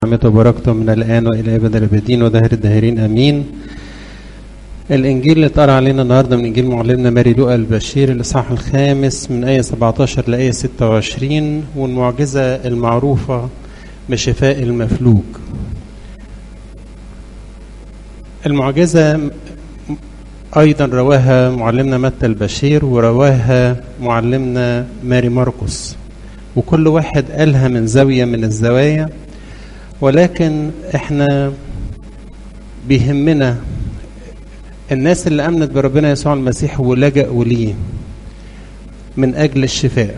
نعمته وبركته من الآن وإلى أبد الأبدين ودهر الداهرين آمين الإنجيل اللي اتقرأ علينا النهارده من إنجيل معلمنا ماري لوقا البشير الإصحاح الخامس من آية 17 لآية 26 والمعجزة المعروفة بشفاء المفلوج المعجزة أيضا رواها معلمنا متى البشير ورواها معلمنا ماري مرقس وكل واحد قالها من زاوية من الزوايا ولكن احنا بيهمنا الناس اللي امنت بربنا يسوع المسيح ولجأوا ليه من اجل الشفاء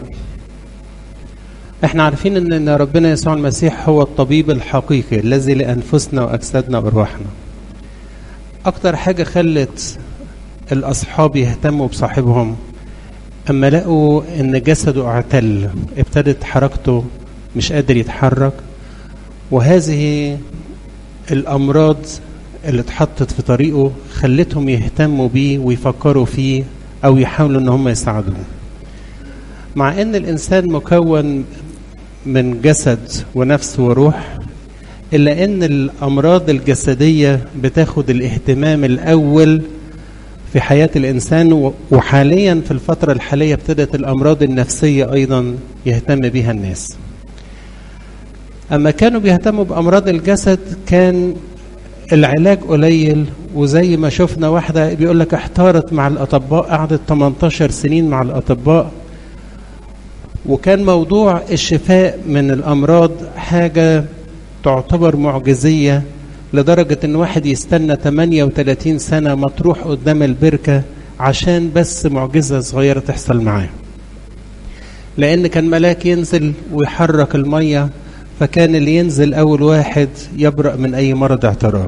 احنا عارفين ان ان ربنا يسوع المسيح هو الطبيب الحقيقي الذي لانفسنا واجسادنا وارواحنا اكتر حاجه خلت الاصحاب يهتموا بصاحبهم اما لقوا ان جسده اعتل ابتدت حركته مش قادر يتحرك وهذه الامراض اللي اتحطت في طريقه خلتهم يهتموا بيه ويفكروا فيه او يحاولوا ان هم يساعدوه مع ان الانسان مكون من جسد ونفس وروح الا ان الامراض الجسديه بتاخد الاهتمام الاول في حياه الانسان وحاليا في الفتره الحاليه ابتدت الامراض النفسيه ايضا يهتم بها الناس اما كانوا بيهتموا بامراض الجسد كان العلاج قليل وزي ما شفنا واحده بيقول لك احتارت مع الاطباء قعدت 18 سنين مع الاطباء وكان موضوع الشفاء من الامراض حاجه تعتبر معجزيه لدرجه ان واحد يستنى 38 سنه مطروح قدام البركه عشان بس معجزه صغيره تحصل معاه لان كان ملاك ينزل ويحرك الميه فكان اللي ينزل أول واحد يبرأ من أي مرض اعتراض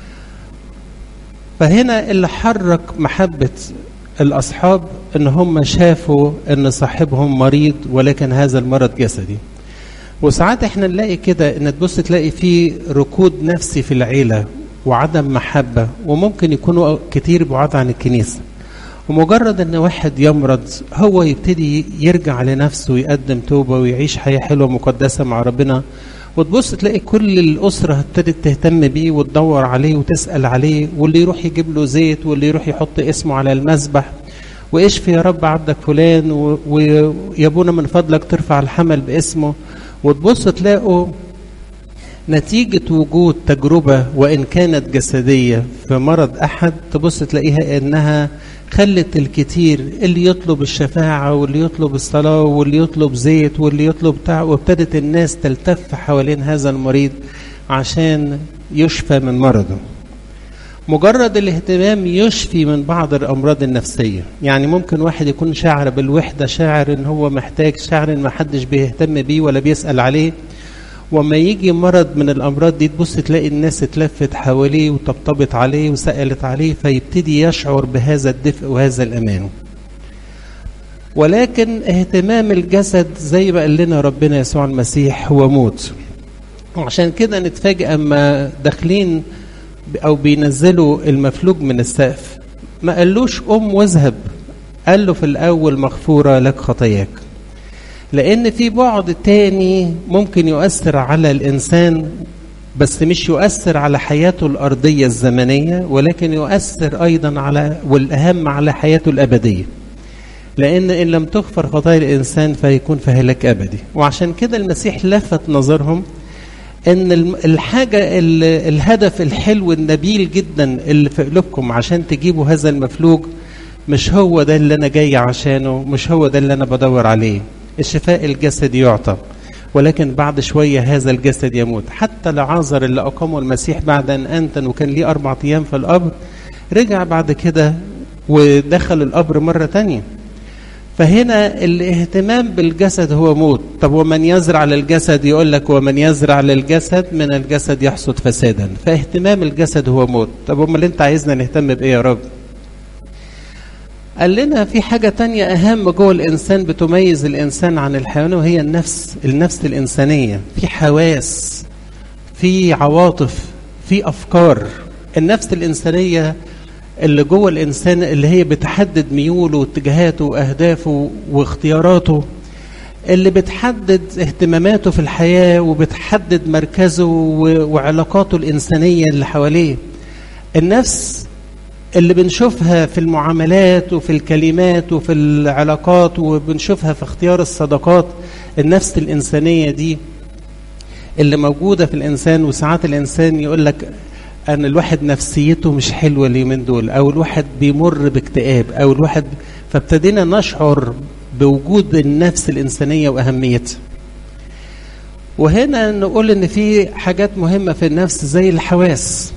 فهنا اللي حرك محبة الأصحاب إن هم شافوا إن صاحبهم مريض ولكن هذا المرض جسدي وساعات احنا نلاقي كده ان تبص تلاقي في ركود نفسي في العيلة وعدم محبة وممكن يكونوا كتير بعاد عن الكنيسة ومجرد ان واحد يمرض هو يبتدي يرجع لنفسه ويقدم توبه ويعيش حياه حلوه مقدسه مع ربنا وتبص تلاقي كل الاسره ابتدت تهتم بيه وتدور عليه وتسال عليه واللي يروح يجيب له زيت واللي يروح يحط اسمه على المذبح واشفي يا رب عبدك فلان ويا ابونا من فضلك ترفع الحمل باسمه وتبص تلاقوا نتيجة وجود تجربة وإن كانت جسدية في مرض أحد تبص تلاقيها إنها خلت الكتير اللي يطلب الشفاعة واللي يطلب الصلاة واللي يطلب زيت واللي يطلب بتاع وابتدت الناس تلتف حوالين هذا المريض عشان يشفى من مرضه مجرد الاهتمام يشفي من بعض الامراض النفسيه يعني ممكن واحد يكون شاعر بالوحده شاعر ان هو محتاج شاعر ان ما حدش بيهتم بيه ولا بيسال عليه وما يجي مرض من الامراض دي تبص تلاقي الناس اتلفت حواليه وطبطبت عليه وسالت عليه فيبتدي يشعر بهذا الدفء وهذا الامان ولكن اهتمام الجسد زي ما قال لنا ربنا يسوع المسيح هو موت وعشان كده نتفاجئ اما داخلين او بينزلوا المفلوج من السقف ما قالوش قم واذهب قال له في الاول مغفوره لك خطاياك لان في بعد تاني ممكن يؤثر على الانسان بس مش يؤثر على حياته الارضيه الزمنيه ولكن يؤثر ايضا على والاهم على حياته الابديه لان ان لم تغفر خطايا الانسان فيكون في هلاك ابدي وعشان كده المسيح لفت نظرهم ان الحاجه الهدف الحلو النبيل جدا اللي في قلوبكم عشان تجيبوا هذا المفلوج مش هو ده اللي انا جاي عشانه مش هو ده اللي انا بدور عليه الشفاء الجسدي يعطى ولكن بعد شوية هذا الجسد يموت حتى لعازر اللي أقامه المسيح بعد أن أنتن وكان ليه أربع أيام في القبر رجع بعد كده ودخل القبر مرة تانية فهنا الاهتمام بالجسد هو موت طب ومن يزرع للجسد يقول لك ومن يزرع للجسد من الجسد يحصد فسادا فاهتمام الجسد هو موت طب امال انت عايزنا نهتم بايه يا رب قال لنا في حاجة تانية أهم جوه الإنسان بتميز الإنسان عن الحيوان وهي النفس النفس الإنسانية في حواس في عواطف في أفكار النفس الإنسانية اللي جوه الإنسان اللي هي بتحدد ميوله واتجاهاته وأهدافه واختياراته اللي بتحدد اهتماماته في الحياة وبتحدد مركزه وعلاقاته الإنسانية اللي حواليه النفس اللي بنشوفها في المعاملات وفي الكلمات وفي العلاقات وبنشوفها في اختيار الصداقات النفس الإنسانية دي اللي موجودة في الإنسان وساعات الإنسان يقول لك أن الواحد نفسيته مش حلوة اليومين دول أو الواحد بيمر باكتئاب أو الواحد فابتدينا نشعر بوجود النفس الإنسانية وأهميتها وهنا نقول إن في حاجات مهمة في النفس زي الحواس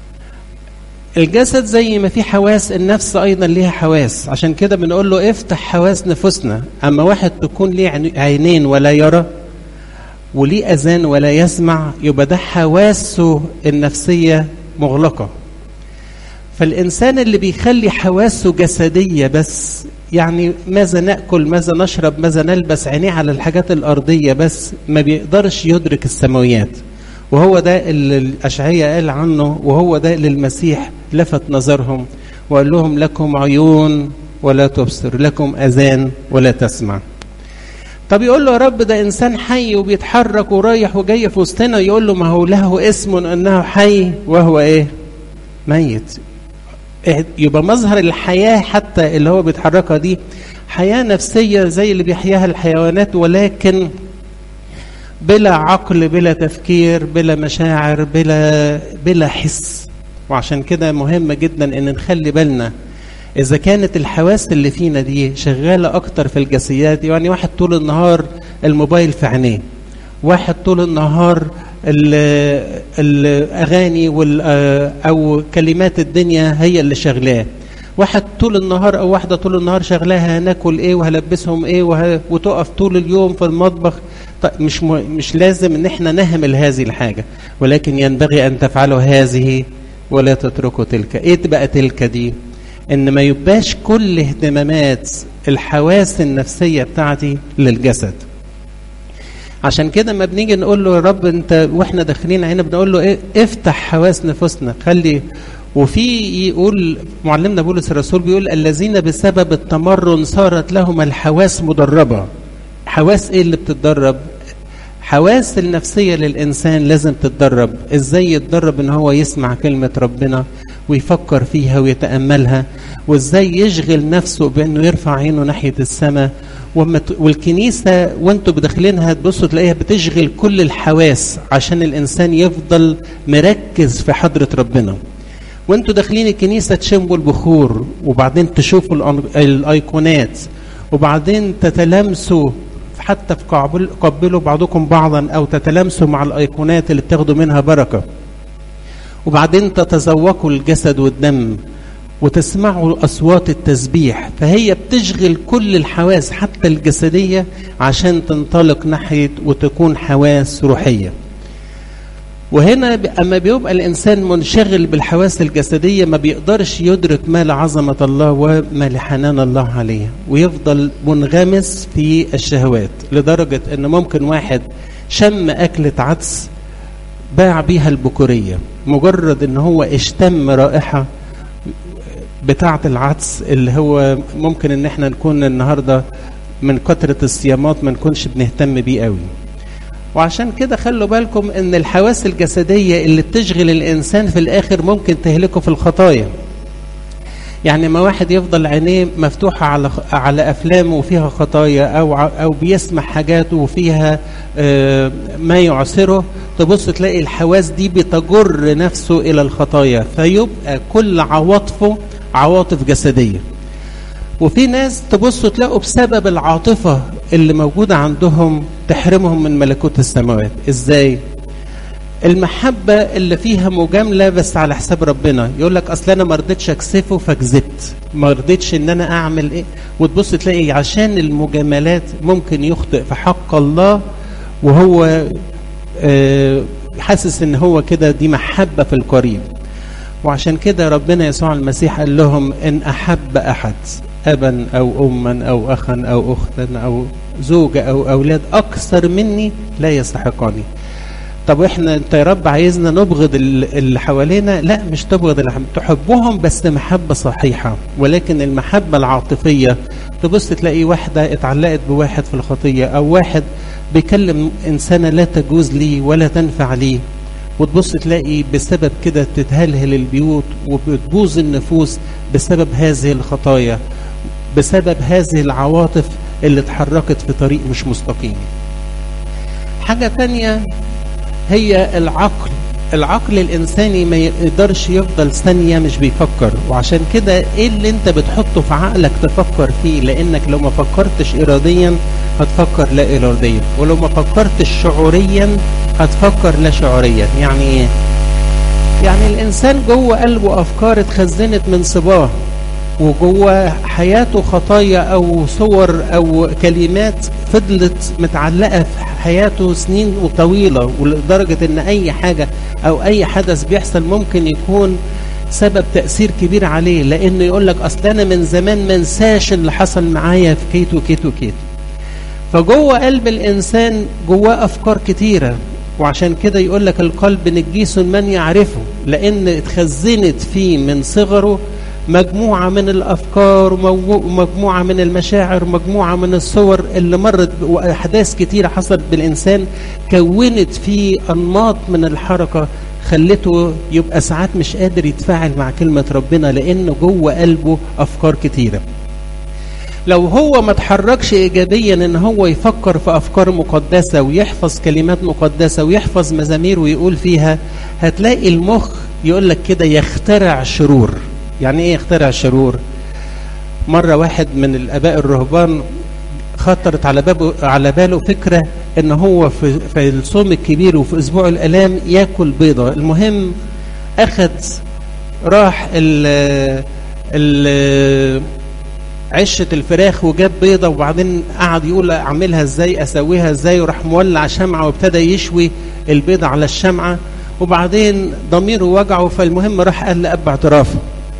الجسد زي ما في حواس النفس أيضا ليها حواس عشان كده بنقول له افتح حواس نفوسنا أما واحد تكون ليه عينين ولا يرى وليه أذان ولا يسمع يبقى ده حواسه النفسية مغلقة فالإنسان اللي بيخلي حواسه جسدية بس يعني ماذا نأكل ماذا نشرب ماذا نلبس عينيه على الحاجات الأرضية بس ما بيقدرش يدرك السماويات وهو ده اللي الأشعية قال عنه وهو ده اللي المسيح لفت نظرهم وقال لهم لكم عيون ولا تبصر لكم أذان ولا تسمع طب يقول له يا رب ده إنسان حي وبيتحرك ورايح وجاي في وسطنا يقول له ما هو له اسم أنه حي وهو إيه ميت يبقى مظهر الحياة حتى اللي هو بيتحركها دي حياة نفسية زي اللي بيحياها الحيوانات ولكن بلا عقل بلا تفكير بلا مشاعر بلا بلا حس وعشان كده مهم جدا ان نخلي بالنا اذا كانت الحواس اللي فينا دي شغاله اكتر في الجسيات يعني واحد طول النهار الموبايل في عينيه واحد طول النهار الاغاني او كلمات الدنيا هي اللي شغلاه واحد طول النهار او واحده طول النهار شغلاها هناكل ايه وهلبسهم ايه وه... وتقف طول اليوم في المطبخ طيب مش م... مش لازم ان احنا نهمل هذه الحاجه ولكن ينبغي ان تفعلوا هذه ولا تتركوا تلك ايه تبقى تلك دي ان ما يبقاش كل اهتمامات الحواس النفسيه بتاعتي للجسد عشان كده ما بنيجي نقول له يا رب انت واحنا داخلين هنا بنقول له ايه افتح حواس نفوسنا خلي وفي يقول معلمنا بولس الرسول بيقول الذين بسبب التمرن صارت لهم الحواس مدربه حواس ايه اللي بتتدرب حواس النفسية للإنسان لازم تتدرب إزاي يتدرب إن هو يسمع كلمة ربنا ويفكر فيها ويتأملها وإزاي يشغل نفسه بإنه يرفع عينه ناحية السماء والكنيسة وانتوا بداخلينها تبصوا تلاقيها بتشغل كل الحواس عشان الإنسان يفضل مركز في حضرة ربنا وانتوا داخلين الكنيسة تشموا البخور وبعدين تشوفوا الأيقونات وبعدين تتلامسوا حتى في قبل قبلوا بعضكم بعضا او تتلامسوا مع الايقونات اللي بتاخدوا منها بركه وبعدين تتذوقوا الجسد والدم وتسمعوا اصوات التسبيح فهي بتشغل كل الحواس حتى الجسديه عشان تنطلق ناحيه وتكون حواس روحيه وهنا اما بيبقى الانسان منشغل بالحواس الجسديه ما بيقدرش يدرك ما لعظمه الله وما لحنان الله عليه ويفضل منغمس في الشهوات لدرجه ان ممكن واحد شم اكله عدس باع بيها البكوريه مجرد ان هو اشتم رائحه بتاعه العدس اللي هو ممكن ان احنا نكون النهارده من كثره الصيامات ما نكونش بنهتم بيه قوي وعشان كده خلوا بالكم ان الحواس الجسدية اللي بتشغل الانسان في الاخر ممكن تهلكه في الخطايا يعني ما واحد يفضل عينيه مفتوحة على على أفلام وفيها خطايا أو أو بيسمع حاجات وفيها ما يعسره تبص تلاقي الحواس دي بتجر نفسه إلى الخطايا فيبقى كل عواطفه عواطف جسدية وفي ناس تبصوا تلاقوا بسبب العاطفة اللي موجودة عندهم تحرمهم من ملكوت السماوات ازاي المحبة اللي فيها مجاملة بس على حساب ربنا يقول لك اصل انا ما رضيتش اكسفه فكذبت ما رضيتش ان انا اعمل ايه وتبص تلاقي عشان المجاملات ممكن يخطئ في حق الله وهو آه حاسس ان هو كده دي محبة في القريب وعشان كده ربنا يسوع المسيح قال لهم ان احب احد ابا او اما او اخا او اختا او زوجة او اولاد اكثر مني لا يستحقني طب واحنا انت يا رب عايزنا نبغض اللي حوالينا لا مش تبغض اللي حوالينا تحبهم بس محبة صحيحة ولكن المحبة العاطفية تبص تلاقي واحدة اتعلقت بواحد في الخطية او واحد بيكلم انسانة لا تجوز ليه ولا تنفع ليه وتبص تلاقي بسبب كده تتهلهل البيوت وبتبوظ النفوس بسبب هذه الخطايا بسبب هذه العواطف اللي اتحركت في طريق مش مستقيم حاجة تانية هي العقل العقل الإنساني ما يقدرش يفضل ثانية مش بيفكر وعشان كده إيه اللي أنت بتحطه في عقلك تفكر فيه لأنك لو ما فكرتش إراديا هتفكر لا إراديا ولو ما فكرتش شعوريا هتفكر لا شعوريا يعني إيه؟ يعني الإنسان جوه قلبه أفكار اتخزنت من صباه وجوه حياته خطايا او صور او كلمات فضلت متعلقه في حياته سنين وطويله ولدرجه ان اي حاجه او اي حدث بيحصل ممكن يكون سبب تاثير كبير عليه لانه يقول لك اصل انا من زمان ما انساش اللي حصل معايا في كيت وكيت وكيت فجوه قلب الانسان جواه افكار كتيره وعشان كده يقول لك القلب نجيس من يعرفه لان اتخزنت فيه من صغره مجموعة من الأفكار ومجموعة من المشاعر ومجموعة من الصور اللي مرت وأحداث كتيرة حصلت بالإنسان كونت فيه أنماط من الحركة خلته يبقى ساعات مش قادر يتفاعل مع كلمة ربنا لأنه جوه قلبه أفكار كتيرة لو هو ما تحركش إيجابيا إن هو يفكر في أفكار مقدسة ويحفظ كلمات مقدسة ويحفظ مزامير ويقول فيها هتلاقي المخ يقول لك كده يخترع شرور يعني ايه يخترع الشرور مرة واحد من الاباء الرهبان خطرت على بابه على باله فكرة ان هو في, في الصوم الكبير وفي اسبوع الالام ياكل بيضة المهم اخذ راح ال ال عشة الفراخ وجاب بيضة وبعدين قعد يقول اعملها ازاي اسويها ازاي وراح مولع شمعة وابتدى يشوي البيضة على الشمعة وبعدين ضميره وجعه فالمهم راح قال لأب اعترافه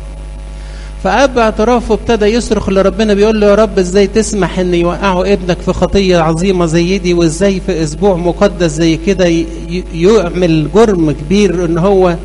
فأب اعترافه ابتدى يصرخ لربنا بيقول له يا رب ازاي تسمح ان يوقعوا ابنك في خطية عظيمة زي دي وازاي في اسبوع مقدس زي كده يعمل جرم كبير ان هو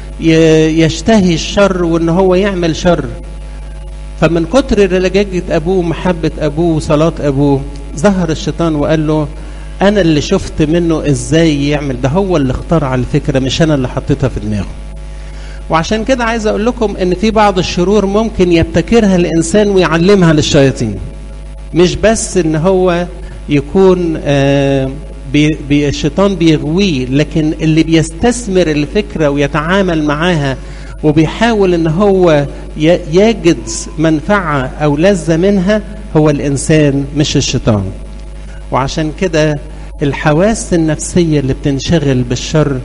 يشتهي الشر وان هو يعمل شر فمن كتر رجاجة ابوه محبة ابوه وصلاة ابوه ظهر الشيطان وقال له انا اللي شفت منه ازاي يعمل ده هو اللي اخترع الفكرة مش انا اللي حطيتها في دماغه وعشان كده عايز اقول لكم ان في بعض الشرور ممكن يبتكرها الانسان ويعلمها للشياطين مش بس ان هو يكون آه بي بي الشيطان بيغويه لكن اللي بيستثمر الفكرة ويتعامل معاها وبيحاول ان هو يجد منفعة او لذة منها هو الانسان مش الشيطان وعشان كده الحواس النفسية اللي بتنشغل بالشر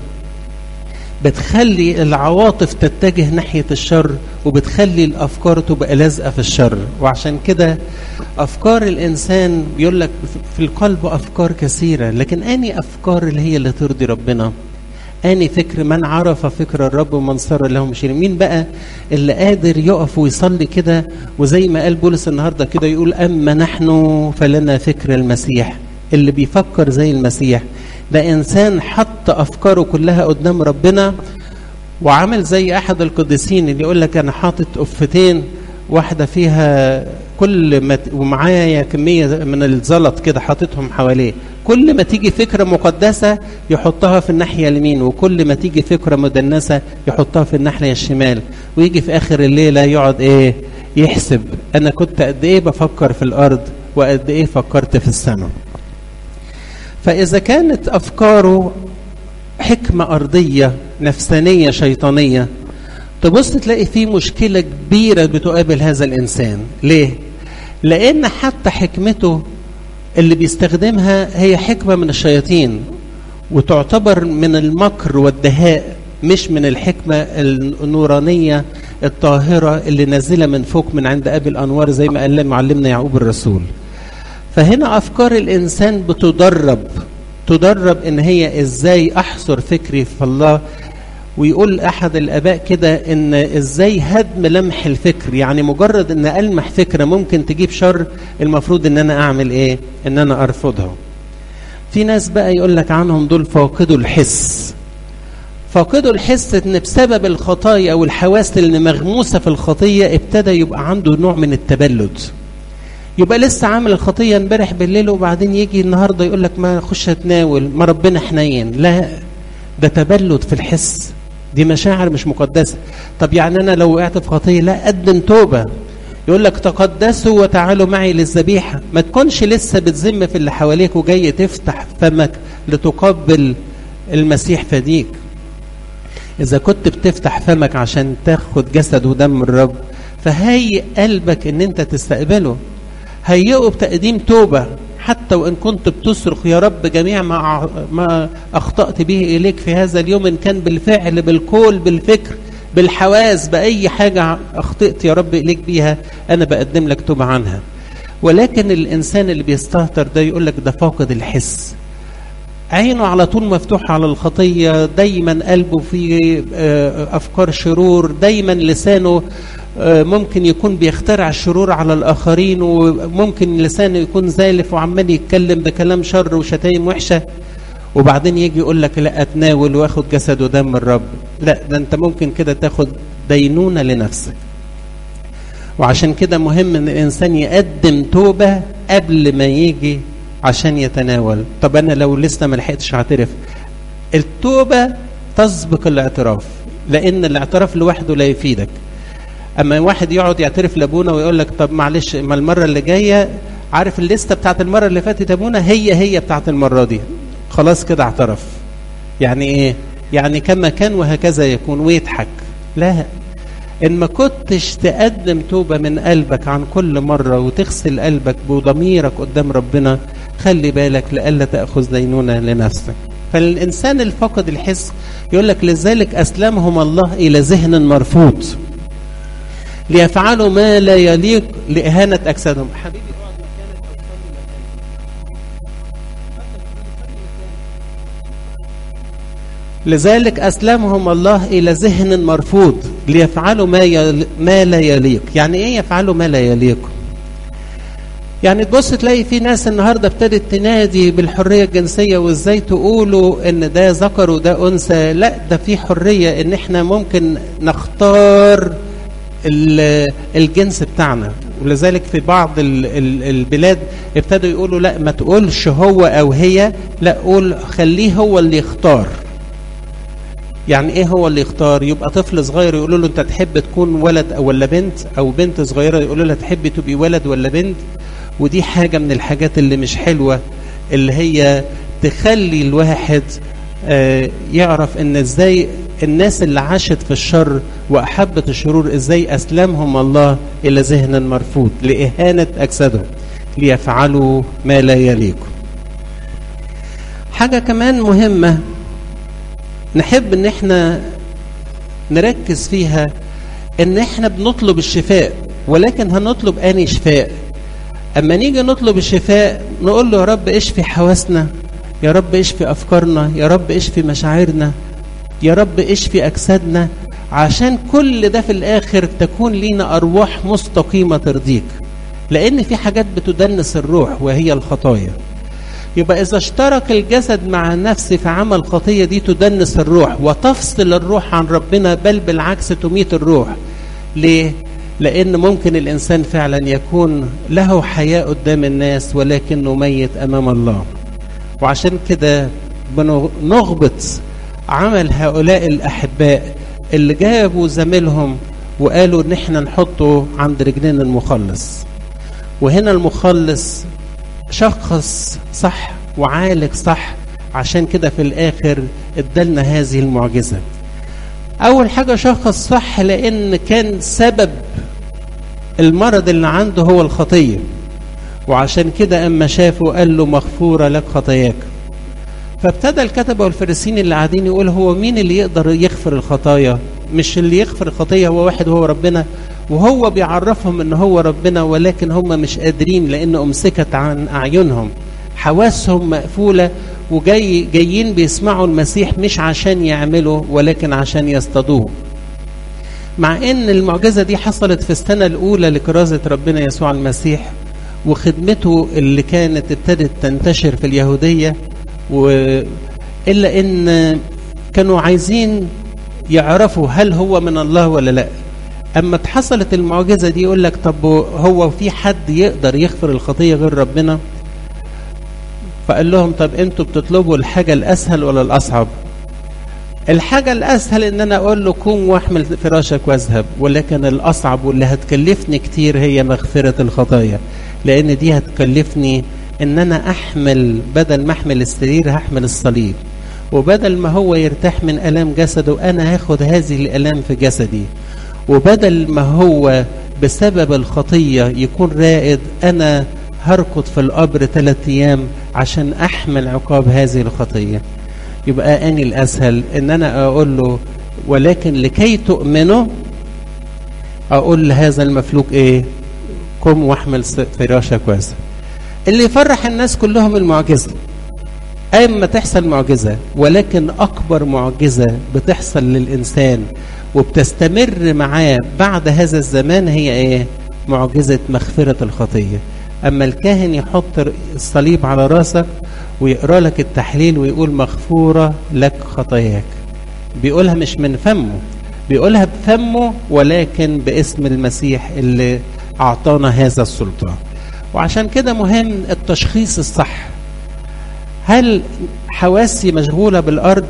بتخلي العواطف تتجه ناحية الشر وبتخلي الأفكار تبقى لازقة في الشر وعشان كده أفكار الإنسان بيقول لك في القلب أفكار كثيرة لكن أني أفكار اللي هي اللي ترضي ربنا أني فكر من عرف فكر الرب ومن صار له مشير مين بقى اللي قادر يقف ويصلي كده وزي ما قال بولس النهارده كده يقول أما نحن فلنا فكر المسيح اللي بيفكر زي المسيح ده إنسان حط أفكاره كلها قدام ربنا وعمل زي أحد القديسين اللي يقول لك أنا حاطط قفتين واحدة فيها كل ما ومعايا كمية من الزلط كده حاططهم حواليه كل ما تيجي فكرة مقدسة يحطها في الناحية اليمين وكل ما تيجي فكرة مدنسة يحطها في الناحية الشمال ويجي في آخر الليلة يقعد إيه يحسب أنا كنت قد إيه بفكر في الأرض وقد إيه فكرت في السماء فإذا كانت أفكاره حكمة أرضية نفسانية شيطانية تبص تلاقي في مشكلة كبيرة بتقابل هذا الإنسان ليه؟ لأن حتى حكمته اللي بيستخدمها هي حكمة من الشياطين وتعتبر من المكر والدهاء مش من الحكمة النورانية الطاهرة اللي نازلة من فوق من عند أبي الأنوار زي ما قال معلمنا يعقوب الرسول فهنا أفكار الإنسان بتدرب تدرب إن هي إزاي أحصر فكري في الله ويقول أحد الآباء كده إن إزاي هدم لمح الفكر يعني مجرد إن ألمح فكرة ممكن تجيب شر المفروض إن أنا أعمل إيه إن أنا أرفضها في ناس بقى يقول لك عنهم دول فاقدوا الحس فاقدوا الحس ان بسبب الخطايا او الحواس اللي مغموسه في الخطيه ابتدى يبقى عنده نوع من التبلد يبقى لسه عامل الخطيه امبارح بالليل وبعدين يجي النهارده يقول لك ما اخش اتناول ما ربنا حنين لا ده تبلد في الحس دي مشاعر مش مقدسه طب يعني انا لو وقعت في خطيه لا قدم توبه يقول لك تقدسوا وتعالوا معي للذبيحه ما تكونش لسه بتذم في اللي حواليك وجاي تفتح فمك لتقبل المسيح فديك إذا كنت بتفتح فمك عشان تاخد جسد ودم الرب فهيئ قلبك إن أنت تستقبله هيئه بتقديم توبة حتى وإن كنت بتصرخ يا رب جميع ما ما أخطأت به إليك في هذا اليوم إن كان بالفعل بالقول بالفكر بالحواس بأي حاجة أخطأت يا رب إليك بيها أنا بقدم لك توبة عنها ولكن الإنسان اللي بيستهتر ده يقول لك ده فاقد الحس عينه على طول مفتوحة على الخطية دايما قلبه في أفكار شرور دايما لسانه ممكن يكون بيخترع الشرور على الآخرين وممكن لسانه يكون زالف وعمال يتكلم بكلام شر وشتايم وحشة وبعدين يجي يقول لك لا أتناول وآخد جسد ودم الرب لا ده أنت ممكن كده تاخد دينونة لنفسك وعشان كده مهم ان الانسان يقدم توبه قبل ما يجي عشان يتناول طب انا لو لسه ما لحقتش اعترف التوبه تسبق الاعتراف لان الاعتراف لوحده لا يفيدك اما واحد يقعد يعترف لابونا ويقول لك طب معلش ما المره اللي جايه عارف الليسته بتاعت المره اللي فاتت يا ابونا هي هي بتاعت المره دي خلاص كده اعترف يعني ايه يعني كما كان وهكذا يكون ويضحك لا ان ما كنتش تقدم توبه من قلبك عن كل مره وتغسل قلبك بضميرك قدام ربنا خلي بالك لئلا تاخذ دينونه لنفسك فالانسان الفقد الحس يقول لك لذلك اسلمهم الله الى ذهن مرفوض ليفعلوا ما لا يليق لاهانه اجسادهم حبيبي اقعد مكانك او صلي لذلك أسلمهم الله إلى ذهن مرفوض ليفعلوا ما, يل... ما لا يليق يعني إيه يفعلوا ما لا يليق يعني تبص تلاقي في ناس النهارده ابتدت تنادي بالحريه الجنسيه وازاي تقولوا ان ده ذكر وده انثى لا ده في حريه ان احنا ممكن نختار الجنس بتاعنا ولذلك في بعض ال ال البلاد ابتدوا يقولوا لا ما تقولش هو او هي لا قول خليه هو اللي يختار يعني ايه هو اللي يختار يبقى طفل صغير يقولوا له انت تحب تكون ولد او ولا بنت او بنت صغيره يقولوا لها تحبي تبقي ولد ولا بنت ودي حاجه من الحاجات اللي مش حلوه اللي هي تخلي الواحد آه يعرف ان ازاي الناس اللي عاشت في الشر واحبت الشرور ازاي اسلمهم الله الى ذهن مرفوض لاهانه اجسادهم ليفعلوا ما لا يليق حاجه كمان مهمه نحب ان احنا نركز فيها ان احنا بنطلب الشفاء ولكن هنطلب اني شفاء اما نيجي نطلب الشفاء نقول له يا رب اشفي حواسنا يا رب اشفي افكارنا يا رب اشفي مشاعرنا يا رب اشفي اجسادنا عشان كل ده في الاخر تكون لينا ارواح مستقيمه ترضيك لان في حاجات بتدنس الروح وهي الخطايا يبقى إذا اشترك الجسد مع النفس في عمل خطية دي تدنس الروح وتفصل الروح عن ربنا بل بالعكس تميت الروح ليه؟ لأن ممكن الإنسان فعلا يكون له حياة قدام الناس ولكنه ميت أمام الله وعشان كده بنغبط عمل هؤلاء الأحباء اللي جابوا زميلهم وقالوا إن احنا نحطه عند رجلين المخلص وهنا المخلص شخص صح وعالج صح عشان كده في الاخر ادالنا هذه المعجزه اول حاجه شخص صح لان كان سبب المرض اللي عنده هو الخطيه وعشان كده اما شافه قال له مغفوره لك خطاياك فابتدى الكتبه والفريسين اللي قاعدين يقول هو مين اللي يقدر يغفر الخطايا مش اللي يغفر الخطيه هو واحد هو ربنا وهو بيعرفهم ان هو ربنا ولكن هم مش قادرين لان امسكت عن اعينهم حواسهم مقفوله وجاي جايين بيسمعوا المسيح مش عشان يعملوا ولكن عشان يصطادوه مع ان المعجزه دي حصلت في السنه الاولى لكرازه ربنا يسوع المسيح وخدمته اللي كانت ابتدت تنتشر في اليهوديه و إلا إن كانوا عايزين يعرفوا هل هو من الله ولا لا أما حصلت المعجزة دي يقول لك طب هو في حد يقدر يغفر الخطية غير ربنا فقال لهم طب انتوا بتطلبوا الحاجة الأسهل ولا الأصعب الحاجة الأسهل إن أنا أقول له قوم واحمل فراشك واذهب ولكن الأصعب واللي هتكلفني كتير هي مغفرة الخطايا لأن دي هتكلفني إن أنا أحمل بدل ما أحمل السرير هحمل الصليب وبدل ما هو يرتاح من ألام جسده أنا هاخد هذه الألام في جسدي وبدل ما هو بسبب الخطية يكون رائد أنا هركض في القبر ثلاثة أيام عشان أحمل عقاب هذه الخطية يبقى أني الأسهل إن أنا أقول له ولكن لكي تؤمنوا أقول لهذا المفلوك إيه قم واحمل فراشك واسع اللي يفرح الناس كلهم المعجزة أما تحصل معجزة ولكن أكبر معجزة بتحصل للإنسان وبتستمر معاه بعد هذا الزمان هي إيه معجزة مغفرة الخطية أما الكاهن يحط الصليب على راسك ويقرأ لك التحليل ويقول مغفورة لك خطاياك بيقولها مش من فمه بيقولها بفمه ولكن باسم المسيح اللي أعطانا هذا السلطان وعشان كده مهم التشخيص الصح هل حواسي مشغولة بالأرض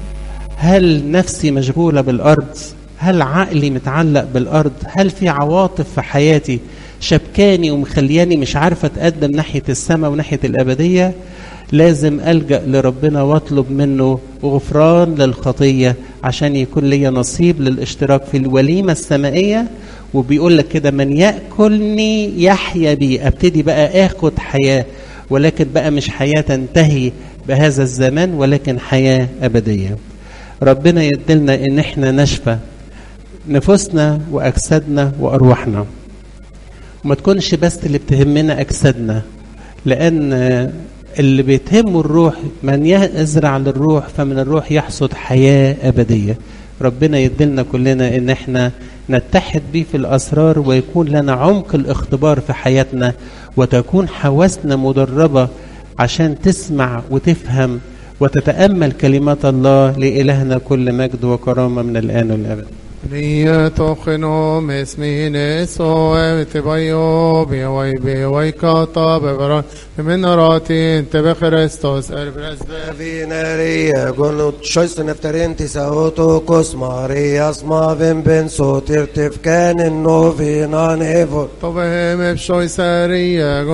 هل نفسي مشغولة بالأرض هل عقلي متعلق بالأرض هل في عواطف في حياتي شبكاني ومخلياني مش عارفة أتقدم ناحية السماء وناحية الأبدية لازم ألجأ لربنا وأطلب منه غفران للخطية عشان يكون لي نصيب للاشتراك في الوليمة السمائية وبيقول لك كده من يأكلني يحيا بي أبتدي بقى آخد حياة ولكن بقى مش حياة تنتهي بهذا الزمان ولكن حياة أبدية ربنا يدلنا إن إحنا نشفى نفوسنا وأجسادنا وأرواحنا وما تكونش بس اللي بتهمنا أجسادنا لأن اللي بيتهمه الروح من يزرع للروح فمن الروح يحصد حياة أبدية ربنا يدلنا كلنا ان احنا نتحد بيه في الاسرار ويكون لنا عمق الاختبار في حياتنا وتكون حواسنا مدربه عشان تسمع وتفهم وتتامل كلمات الله لالهنا كل مجد وكرامه من الان والابد ليتوخنو مسمين سوء تبايو بيوي بيوي كاتا ببرا من راتي انت بخريستوس البرزبه Vineriye gonut şoysun efterin tisautu kos Marias mavin ben sotir tifkenin novinan evor طبهم بشوي سارية